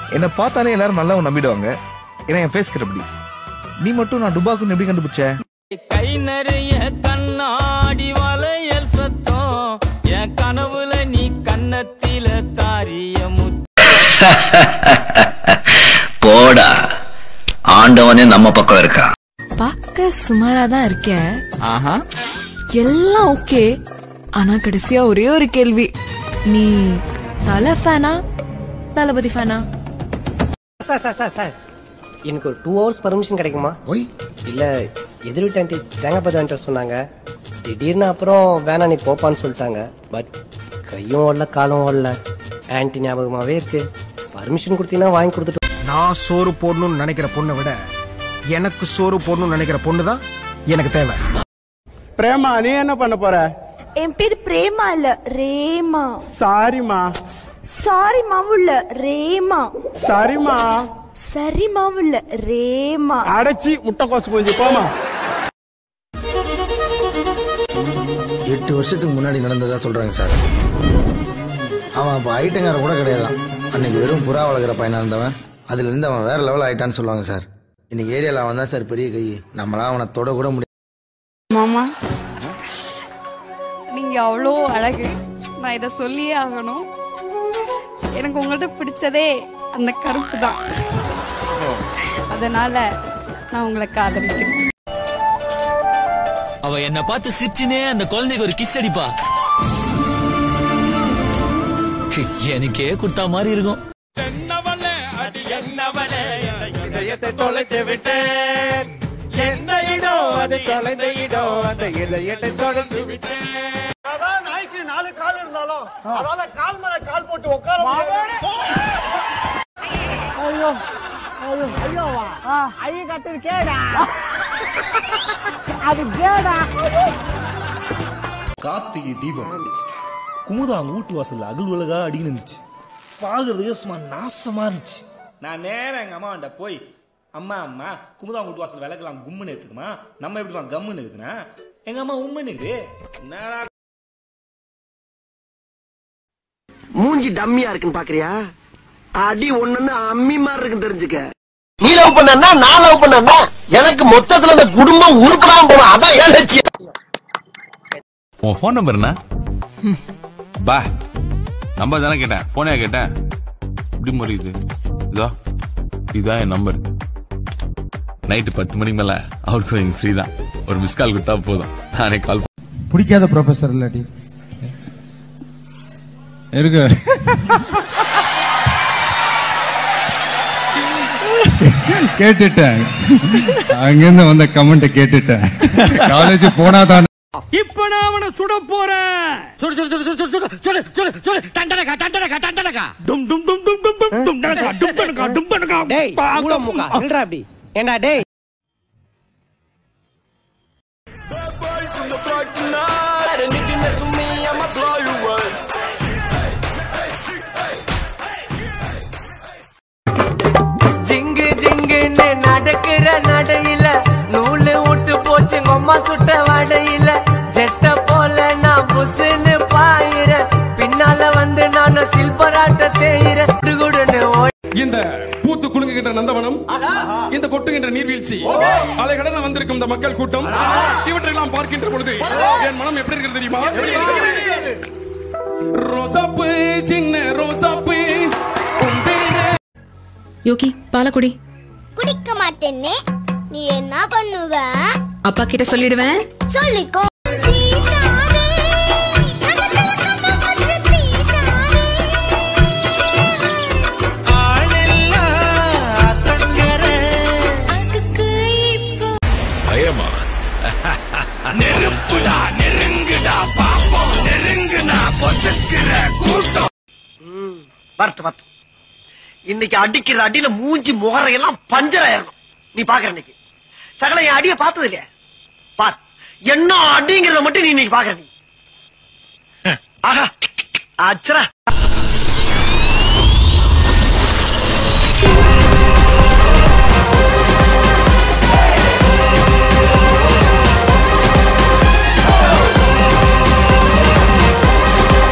என்னை பார்த்தாலே எல்லாரும் நல்லா நம்பிடுவாங்க ஏன்னா என் ஃபேஸ் அப்படி நீ மட்டும் நான் டுபாக்குன்னு எப்படி கண்டுபிடிச்ச கை நிறைய கண்ணாடி வளையல் சத்தம் என் கனவுல நீ கன்னத்தில தாரிய முத்து போடா ஆண்டவனே நம்ம பக்கம் இருக்கா பார்க்க சுமாரா தான் இருக்கேன் ஆஹா எல்லாம் ஓகே ஆனா கடைசியா ஒரே ஒரு கேள்வி நீ தலை ஃபேனா தளபதி ஃபேனா சார் சார் சார் சார் எனக்கு ஒரு டூ ஹவர்ஸ் பர்மிஷன் கிடைக்குமா ஒய் இல்ல எதிர் வீட்டு ஆண்டி தேங்காய் பத்து வாங்கிட்டு வர சொன்னாங்க திடீர்னு அப்புறம் வேணாம் நீ போப்பான்னு சொல்லிட்டாங்க பட் கையும் ஓடல காலும் ஓடல ஆன்டி ஞாபகமாவே இருக்கு பர்மிஷன் கொடுத்தீங்கன்னா வாங்கி கொடுத்துட்டு நான் சோறு போடணும்னு நினைக்கிற பொண்ணை விட எனக்கு சோறு போடணும்னு நினைக்கிற பொண்ணு தான் எனக்கு தேவை பிரேமா நீ என்ன பண்ண போற என் பேர் பிரேமா இல்ல ரேமா சாரிமா சாரி மாவுள்ள ரேமா சரிமா சரி மாவுள்ள ரேமா அடைச்சி முட்டைக்கோசு கொஞ்சம் போமா எட்டு வருஷத்துக்கு முன்னாடி நடந்ததா சொல்றாங்க சார் அவன் அப்ப ஐட்டங்கார கூட கிடையாதான் அன்னைக்கு வெறும் புறா வளர்க்குற பையனா இருந்தவன் அதுல இருந்து அவன் வேற லெவல் ஆயிட்டான்னு சொல்லுவாங்க சார் இன்னைக்கு ஏரியால அவன் தான் சார் பெரிய கை நம்மளாம் அவனை தொட கூட முடியாது மாமா நீங்க அவ்வளோ அழகு நான் இதை சொல்லியே ஆகணும் எனக்கு உங்கள்ட்ட பிடிச்சதே அந்த கருப்பு தான் அதனால நான் உங்களை காதலிக்கிறேன் அவ என்ன பார்த்து சிரிச்சுனே அந்த குழந்தைக்கு ஒரு கிஸ் அடிப்பா எனக்கே குட்டா மாதிரி இருக்கும் என்னவளே அடி என்னவளே இதயத்தை தொலைச்சு விட்டேன் எந்த இடம் அது தொலைந்த இடம் அந்த இதயத்தை தொலைந்து விட்டேன் நாய்க்கு நாலு கால் இருந்தாலும் அதனால கால் மேல கால் போட்டு உட்கார ஐயோ ஐயோ ஐயோவா ஐய கத்துது கேடா அது கேடா கார்த்திகை தீபம் குமுதா அவங்க வீட்டு வாசல்ல அகல் உலகா அடிக்கி இருந்துச்சு பாக்குறதுக்கு சும்மா நாசமா இருந்துச்சு நான் நேரா எங்க அம்மா கிட்ட போய் அம்மா அம்மா குமுதா வீட்டு வாசல் விளக்கலாம் கும்முன்னு இருக்குதுமா நம்ம எப்படி கம்முன்னு இருக்குதுன்னா எங்க அம்மா உம்முன்னு இருக்குது என்னடா மூஞ்சி டம்மியா இருக்குன்னு பாக்குறியா அடி ஒண்ணுன்னு அம்மி மாதிரி இருக்கு தெரிஞ்சுக்க நீ லவ் பண்ணா நான் லவ் பண்ணா எனக்கு மொத்தத்துல இந்த குடும்பம் உருப்படாம போனோம் அதான் ஏன் லட்சியம் உன் ஃபோன் நம்பர் என்ன பா நம்பர் தானே கேட்டேன் போனே கேட்டேன் இப்படி முறையுது இதோ இதுதான் என் நம்பர் நைட்டு பத்து மணிக்கு மேல அவருக்கு எனக்கு ஃப்ரீ தான் ஒரு மிஸ் கால் கொடுத்தா போதும் நானே கால் பிடிக்காத ப்ரொஃபசர் இல்லாட்டி இருக்கு கேட்டுட்டேன் அங்கிருந்து வந்த கமெண்ட் கேட்டுட்டேன் காலேஜ் போனாதான் இப்ப நான் அவனை சுட போறேன் சுடு சுடு சுடு சுடு சுடு சுடு சுடு சுடு டண்டனகா டண்டனகா டண்டனகா டும் டும் டும் டும் டும் டும் டும் டனகா டும் டனகா டும் டனகா டேய் மூல முக்கா நில்றா அப்படி ஏண்டா டேய் ஜிங்கு ஜிங்குன்னு நடக்கிற நடையில நூலு விட்டு போச்சு அம்மா சுட்ட வடையில ஜெட்ட போல நான் புசுன்னு பாயிர பின்னால வந்து நான் சில்பராட்ட தேயிற குடுகுடுன்னு ஓடி இந்த பூத்து குலுங்குகின்ற நந்தவனம் இந்த கொட்டுகின்ற நீர்வீழ்ச்சி அலைகடன வந்திருக்கும் இந்த மக்கள் கூட்டம் இவற்றையெல்லாம் பார்க்கின்ற பொழுது என் மனம் எப்படி இருக்கிறது தெரியுமா ரோசாப்பு சின்ன ரோசாப்பு உன் பேரு யோகி பாலக்குடி குடிக்க மாட்டேன்னே நீ என்ன பண்ணுவ அப்பா கிட்ட சொல்லிடுவேன் சொல்லிக்கோ பயமா நெருப்புடா நெருங்குடா பாப்போம் நெருங்குனா பொசுக்கிற கூட்டம் வரட்டு வரட்டு இன்னைக்கு அடிக்கிற அடியில மூஞ்சி முகரையெல்லாம் பஞ்சர் ஆயிரணும் நீ பாக்குற இன்னைக்கு சகல என் அடிய பார்த்தது இல்லையா பார் என்ன அடிங்கிறத மட்டும் நீ இன்னைக்கு பாக்குற நீ ஆஹா அச்சரா